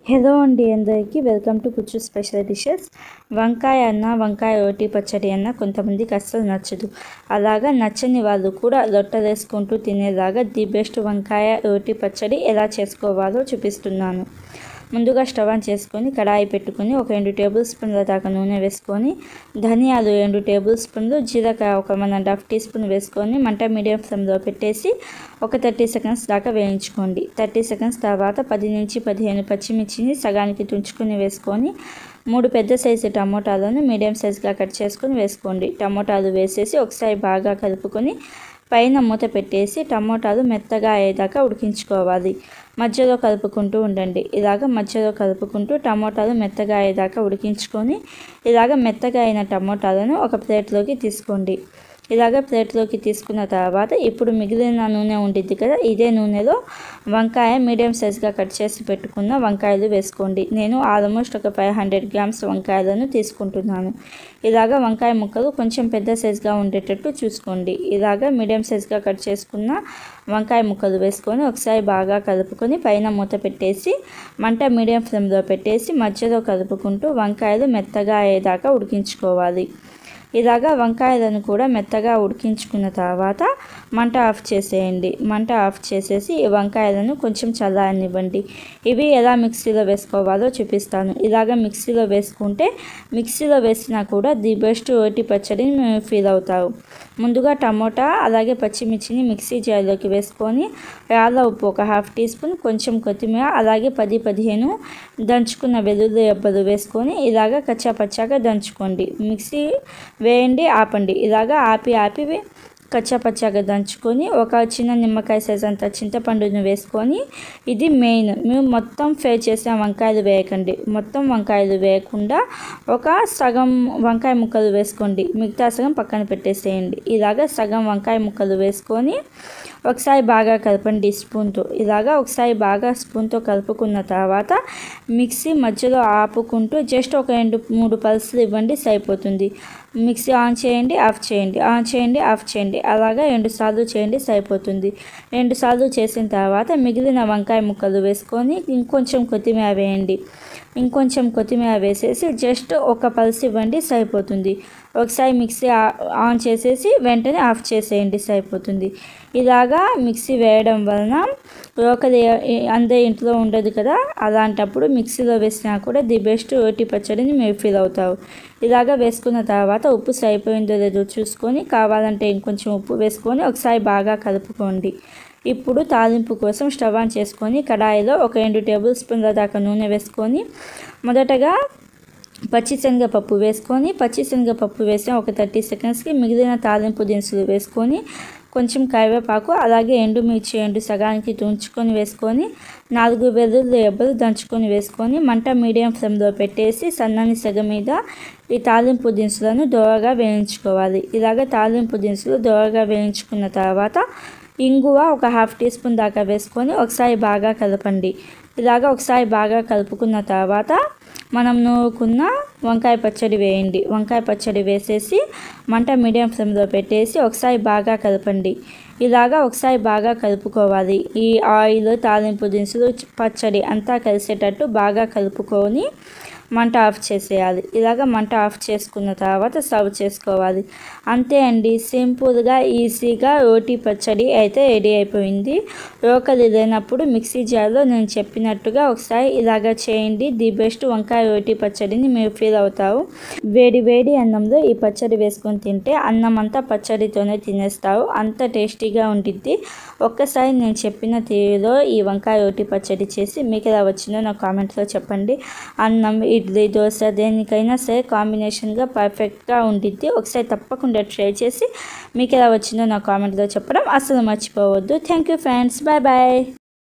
hello అండి అందరికీ welcome to కుచ్చు స్పెషల్ డిషెస్ వంకాయ అన్న వంకాయ రోటి పచ్చడి అన్న కొంతమందికి అస్సలు నచ్చదు అలాగా నచ్చని వాళ్ళు కూడా లొట్టలేసుకుంటూ తినేలాగా ది బెస్ట్ వంకాయ రోటి పచ్చడి ఎలా చేసుకోవాలో చూపిస్తున్నాను ముందుగా స్టవ్ ఆన్ చేసుకొని కడాయి పెట్టుకొని ఒక రెండు టేబుల్ స్పూన్ల దాకా నూనె వేసుకొని ధనియాలు రెండు టేబుల్ స్పూన్లు జీలకాయ ఒక one and half teaspoon వేసుకొని మంట మీడియం ఫ్లేమ్లో పెట్టేసి ఒక థర్టీ సెకండ్స్ దాకా వేయించుకోండి థర్టీ సెకండ్స్ తర్వాత పది నుంచి పదిహేను పచ్చిమిర్చిని సగానికి తుంచుకొని వేసుకొని మూడు పెద్ద సైజు టమోటాలను మీడియం సైజుగా కట్ చేసుకొని వేసుకోండి టమోటాలు వేసేసి ఒకసారి బాగా కలుపుకొని పైన మూత పెట్టేసి టమోటాలు మెత్తగా అయ్యేదాకా ఉడికించుకోవాలి మధ్యలో కలుపుకుంటూ ఉండండి ఇలాగ మధ్యలో కలుపుకుంటూ టమోటాలు మెత్తగా అయ్యేదాకా ఉడికించుకొని ఇలాగ మెత్తగా అయిన టమోటాలను ఒక ప్లేట్లోకి తీసుకోండి ఇలాగ ప్లేట్లోకి తీసుకున్న తర్వాత ఇప్పుడు మిగిలిన నూనె ఉండిద్ది కదా ఇదే నూనెలో వంకాయ మీడియం సైజ్గా కట్ చేసి పెట్టుకున్న వంకాయలు వేసుకోండి నేను ఆల్మోస్ట్ ఒక ఫైవ్ హండ్రెడ్ గ్రామ్స్ వంకాయలను తీసుకుంటున్నాను ఇలాగ వంకాయ ముక్కలు కొంచెం పెద్ద సైజ్గా ఉండేటట్టు చూసుకోండి ఇలాగ మీడియం సైజ్గా కట్ చేసుకున్న వంకాయ ముక్కలు వేసుకొని ఒకసారి బాగా కలుపుకొని పైన మూత పెట్టేసి మంట మీడియం ఫ్లేమ్లో పెట్టేసి మధ్యలో కలుపుకుంటూ వంకాయలు మెత్తగా అయ్యేదాకా ఉడికించుకోవాలి ఇలాగా వంకాయలను కూడా మెత్తగా ఉడికించుకున్న తర్వాత మంట ఆఫ్ చేసేయండి మంట ఆఫ్ చేసేసి ఈ వంకాయలను కొంచెం చల్లారనివ్వండి ఇవి ఎలా మిక్సీలో వేసుకోవాలో చూపిస్తాను ఇలాగ మిక్సీలో వేసుకుంటే మిక్సీలో వేసినా కూడా ది బెస్ట్ ఓటి పచ్చడిని మేము ఫీల్ అవుతారు ముందుగా టమోటా అలాగే పచ్చిమిర్చిని మిక్సీ జార్లోకి వేసుకొని రాళ్ళ ఉప్పు ఒక హాఫ్ టీ స్పూన్ కొంచెం కొత్తిమీర అలాగే పది పదిహేను దంచుకున్న వెల్లుల్లి రెబ్బలు వేసుకొని ఇలాగ కచ్చా పచ్చాగా దంచుకోండి మిక్సీ వేయండి ఆపండి ఇలాగా ఆపి ఆపి కచ్చా పచ్చాగా దంచుకొని ఒక చిన్న నిమ్మకాయ సైజ్ అంత చింతపండును వేసుకొని ఇది మెయిన్ మేము మొత్తం ఫ్రై చేసిన వంకాయలు వేయకండి మొత్తం వంకాయలు వేయకుండా ఒక సగం వంకాయ ముక్కలు వేసుకోండి మిగతా సగం పక్కన పెట్టేసేయండి ఇలాగ సగం వంకాయ ముక్కలు వేసుకొని ఒకసారి బాగా కలపండి స్పూన్తో ఇలాగా ఒకసారి బాగా స్పూన్తో కలుపుకున్న తర్వాత మిక్సీ మధ్యలో ఆపుకుంటూ జస్ట్ ఒక రెండు మూడు పల్సులు ఇవ్వండి సరిపోతుంది మిక్సీ ఆన్ చేయండి ఆఫ్ చేయండి ఆన్ చేయండి ఆఫ్ చేయండి అలాగా రెండు సార్లు చేయండి సరిపోతుంది రెండు సార్లు చేసిన తర్వాత మిగిలిన వంకాయ ముక్కలు వేసుకొని ఇంకొంచెం కొత్తిమీర వేయండి ఇంకొంచెం కొత్తిమీర వేసేసి జస్ట్ ఒక పల్స్ ఇవ్వండి సరిపోతుంది ఒకసారి మిక్సీ ఆన్ చేసేసి వెంటనే ఆఫ్ చేసేయండి సరిపోతుంది ఇలాగా మిక్సీ వేయడం వలన రోకలి అందరి ఇంట్లో ఉండదు కదా అలాంటప్పుడు మిక్సీలో వేసినా కూడా ది బెస్ట్ రోటి పచ్చడిని మీరు ఫీల్ అవుతారు ఇలాగ వేసుకున్న తర్వాత ఉప్పు సరిపోయిందో లేదో చూసుకొని కావాలంటే ఇంకొంచెం ఉప్పు వేసుకొని ఒకసారి బాగా కలుపుకోండి ఇప్పుడు తాలింపు కోసం స్టవ్ ఆన్ చేసుకొని కడాయిలో ఒక రెండు టేబుల్ స్పూన్ల దాకా నూనె వేసుకొని మొదటగా పచ్చిశనగపప్పు వేసుకొని పచ్చిశనగపప్పు వేసిన ఒక థర్టీ సెకండ్స్కి మిగిలిన తాలింపు దినుసులు వేసుకొని కొంచెం కరివేపాకు అలాగే ఎండుమిర్చి ఎండు సగానికి తుంచుకొని వేసుకొని నాలుగు వెల్లుల్లి రెబ్బలు దంచుకొని వేసుకొని మంట మీడియం ఫ్లేమ్లో పెట్టేసి సన్నని సెగ మీద ఈ తాలింపు దినుసులను దోరగా వేయించుకోవాలి ఇలాగ తాలింపు దినుసులు దోరగా వేయించుకున్న తర్వాత ఇంగువ ఒక హాఫ్ టీ స్పూన్ దాకా వేసుకొని ఒకసారి బాగా కలపండి ఇలాగ ఒకసారి బాగా కలుపుకున్న తర్వాత మనం నూరుకున్న వంకాయ పచ్చడి వేయండి వంకాయ పచ్చడి వేసేసి మంట మీడియం ఫ్లేమ్లో పెట్టేసి ఒకసారి బాగా కలపండి ఇలాగా ఒకసారి బాగా కలుపుకోవాలి ఈ ఆయిల్ తాలింపు దినుసులు పచ్చడి అంతా కలిసేటట్టు బాగా కలుపుకొని మంట ఆఫ్ చేసేయాలి ఇలాగ మంట ఆఫ్ చేసుకున్న తర్వాత సర్వ్ చేసుకోవాలి అంతే అండి సింపుల్గా ఈజీగా రోటీ పచ్చడి అయితే రెడీ అయిపోయింది రోకలి లేనప్పుడు మిక్సీ జార్లో నేను చెప్పినట్టుగా ఒకసారి ఇలాగ చేయండి ది బెస్ట్ వంకాయ రోటీ పచ్చడిని మీరు ఫీల్ అవుతారు వేడి వేడి అన్నంలో ఈ పచ్చడి వేసుకొని తింటే అన్నం అంతా పచ్చడితోనే తినేస్తారు అంత టేస్టీగా ఉండిద్ది ఒక్కసారి నేను చెప్పిన తీరులో ఈ వంకాయ రోటీ పచ్చడి చేసి మీకు ఎలా వచ్చిందో నా కామెంట్లో చెప్పండి అన్నం ఇడ్లీ దోశ దేనికైనా సరే కాంబినేషన్గా పర్ఫెక్ట్గా ఉండిద్ది ఒకసారి తప్పకుండా ట్రై చేసి మీకు ఎలా వచ్చిందో నా కామెంట్లో చెప్పడం అసలు మర్చిపోవద్దు thank you friends bye bye